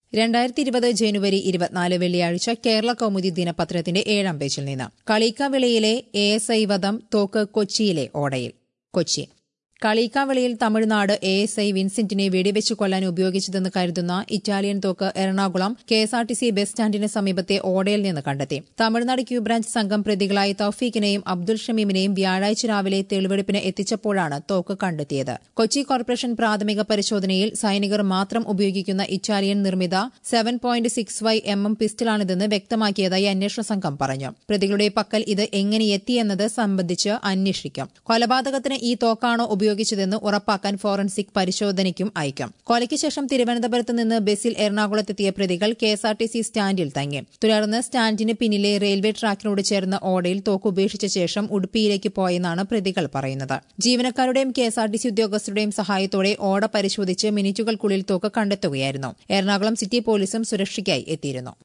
രണ്ടായിരത്തി ഇരുപത് ജനുവരി ഇരുപത്തിനാല് വെള്ളിയാഴ്ച കേരള കൗമുദി ദിനപത്രത്തിന്റെ ഏഴാം പേജിൽ നിന്ന് കളീക്കാവിളയിലെ എ എസ് ഐ വധം തോക്ക് കൊച്ചിയിലെ ഓടയിൽ കൊച്ചി കളീക്കാവിളയിൽ തമിഴ്നാട് എ എസ് ഐ വിൻസെന്റിനെ വെടിവെച്ച് കൊല്ലാൻ ഉപയോഗിച്ചതെന്ന് കരുതുന്ന ഇറ്റാലിയൻ തോക്ക് Ernakulam K S R T C bus സ്റ്റാൻഡിന് സമീപത്തെ ഓടയിൽ നിന്ന് കണ്ടെത്തി തമിഴ്നാട് ക്യൂ ബ്രാഞ്ച് സംഘം പ്രതികളായ തൌഫീഖിനെയും അബ്ദുൾ ഷമീമിനെയും വ്യാഴാഴ്ച രാവിലെ തെളിവെടുപ്പിന് എത്തിച്ചപ്പോഴാണ് തോക്ക് കണ്ടെത്തിയത് കൊച്ചി കോർപ്പറേഷൻ പ്രാഥമിക പരിശോധനയിൽ സൈനികർ മാത്രം ഉപയോഗിക്കുന്ന ഇറ്റാലിയൻ നിർമ്മിത seven point six five M M പിസ്റ്റളാണിതെന്ന് വ്യക്തമാക്കിയതായി അന്വേഷണ സംഘം പറഞ്ഞു പ്രതികളുടെ പക്കൽ ഇത് എങ്ങനെ എത്തിയെന്നത് സംബന്ധിച്ച് അന്വേഷിക്കും കൊലപാതകത്തിന് ഈ തോക്കാണോ ഉപയോഗിച്ചതെന്ന് ഉറപ്പാക്കാൻ ഫോറൻസിക് പരിശോധനയ്ക്കും അയക്കും കൊലയ്ക്ക് ശേഷം തിരുവനന്തപുരത്ത് നിന്ന് ബസ്സിൽ എറണാകുളത്തെത്തിയ പ്രതികൾ കെഎസ്ആർടിസി സ്റ്റാൻഡിൽ തങ്ങി തുടർന്ന് സ്റ്റാൻഡിന് പിന്നിലെ റെയിൽവേ ട്രാക്കിനോട് ചേർന്ന ഓടയിൽ തോക്ക് ഉപേക്ഷിച്ച ശേഷം ഉടുപ്പിയിലേക്ക് പോയെന്നാണ് പ്രതികൾ പറയുന്നത് ജീവനക്കാരുടെയും കെഎസ്ആർടിസി ഉദ്യോഗസ്ഥരുടെയും സഹായത്തോടെ ഓട പരിശോധിച്ച് മിനിറ്റുകൾക്കുള്ളിൽ തോക്ക് കണ്ടെത്തുകയായിരുന്നു എറണാകുളം സിറ്റി പോലീസും സുരക്ഷയ്ക്കായി എത്തിയിരുന്നു